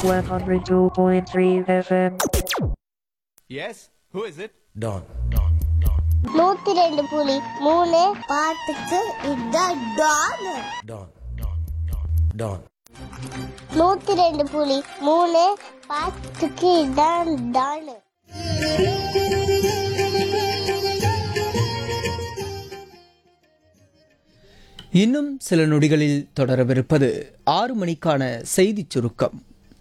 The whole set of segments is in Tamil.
102.3 FM. Yes? Who is it? Don. நூத்தி ரெண்டு புலி மூணு பாட்டுக்கு இதான் டான் Don. Don. நூத்தி ரெண்டு புலி மூணு பாட்டுக்கு இதான் டான் இன்னும் சில நொடிகளில் தொடரவிருப்பது ஆறு மணிக்கான செய்திச் சுருக்கம்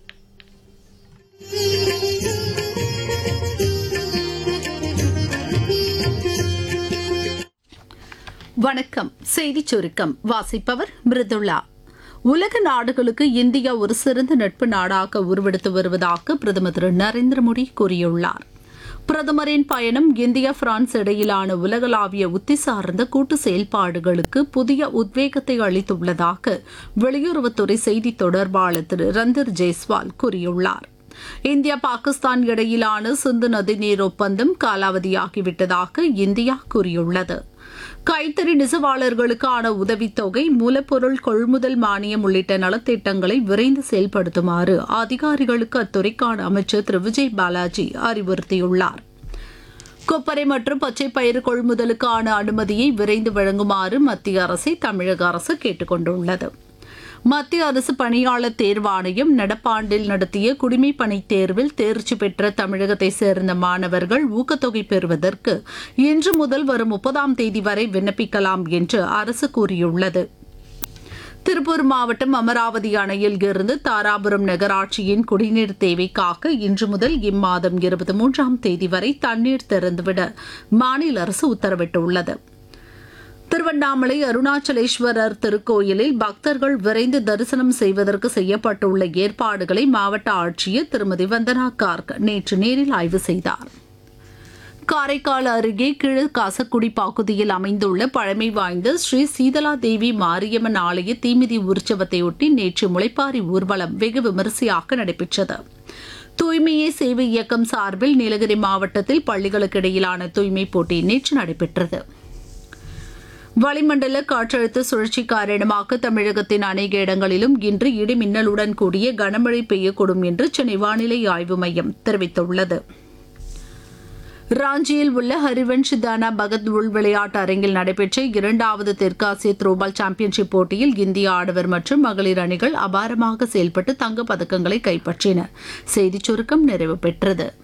வணக்கம் செய்திச் சுருக்கம் வாசிப்பவர் மிருதுளா உலக நாடுகளுக்கு இந்தியா ஒரு சிறந்த நட்பு நாடாக உருவெடுத்து வருவதாக பிரதமர் திரு நரேந்திர மோடி கூறியுள்ளார் பிரதமரின் பயணம் இந்தியா பிரான்ஸ் இடையிலான உலகளாவிய உத்தி சார்ந்த கூட்டு செயல்பாடுகளுக்கு புதிய உத்வேகத்தை அளித்துள்ளதாக வெளியுறவுத்துறை செய்தி தொடர்பாளர் திரு ரந்தர் ஜெய்ஸ்வால் கூறியுள்ளார் இந்தியா பாகிஸ்தான் இடையிலான சிந்து நதிநீர் ஒப்பந்தம் காலாவதியாகிவிட்டதாக இந்தியா கூறியுள்ளது கைத்தறி நெசவாளர்களுக்கான உதவித்தொகை மூலப்பொருள் கொள்முதல் மானியம் உள்ளிட்ட நலத்திட்டங்களை விரைந்து செயல்படுத்துமாறு அதிகாரிகளுக்கு அத்துறைக்கான அமைச்சர் திரு விஜய் பாலாஜி அறிவுறுத்தியுள்ளார் கொப்பரை மற்றும் பச்சை பயிறு கொள்முதலுக்கான அனுமதியை விரைந்து வழங்குமாறு மத்திய அரசை தமிழக அரசு கேட்டுக் கொண்டுள்ளது மத்திய அரசு பணியாளர் தேர்வாணையம் நடப்பாண்டில் நடத்திய குடிமைப் பணித் தேர்வில் தேர்ச்சி பெற்ற தமிழகத்தை சேர்ந்த மாணவர்கள் ஊக்கத்தொகை பெறுவதற்கு இன்று முதல் வரும் முப்பதாம் தேதி வரை விண்ணப்பிக்கலாம் என்று அரசு கூறியுள்ளது திருப்பூர் மாவட்டம் அமராவதி அணையில் இருந்து தாராபுரம் நகராட்சியின் குடிநீர் தேவைக்காக இன்று முதல் இம்மாதம் இருபத்தி மூன்றாம் தேதி வரை தண்ணீர் திறந்துவிட மாநில அரசு உத்தரவிட்டுள்ளது திருவண்ணாமலை அருணாச்சலேஸ்வரர் திருக்கோயிலில் பக்தர்கள் விரைந்து தரிசனம் செய்வதற்கு செய்யப்பட்டுள்ள ஏற்பாடுகளை மாவட்ட ஆட்சியர் திருமதி வந்தனா கார்க் நேற்று நேரில் ஆய்வு செய்தார் காரைக்கால் அருகே கிழ காசக்குடி பகுதியில் அமைந்துள்ள பழமை வாய்ந்த ஸ்ரீ சீதலா தேவி மாரியம்மன் ஆலய தீமிதி உற்சவத்தையொட்டி நேற்று முளைப்பாரி ஊர்வலம் வெகு விமரிசையாக நடைபெற்றது தூய்மையே சேவை இயக்கம் சார்பில் நீலகிரி மாவட்டத்தில் பள்ளிகளுக்கு இடையிலான தூய்மை போட்டி நேற்று நடைபெற்றது வளிமண்டல காற்றழுத்த சுழற்சி காரணமாக தமிழகத்தின் அநேக இடங்களிலும் இன்று இடி மின்னலுடன் கூடிய கனமழை பெய்யக்கூடும் என்று சென்னை வானிலை ஆய்வு மையம் தெரிவித்துள்ளது ராஞ்சியில் உள்ள ஹரிவன்ஷ் தானா பகத் உள் விளையாட்டு அரங்கில் நடைபெற்ற இரண்டாவது தெற்காசிய த்ரோபால் சாம்பியன்ஷிப் போட்டியில் இந்திய ஆடவர் மற்றும் மகளிர் அணிகள் அபாரமாக செயல்பட்டு தங்கப் பதக்கங்களை கைப்பற்றின செய்திச் சுருக்கம் நிறைவு பெற்றது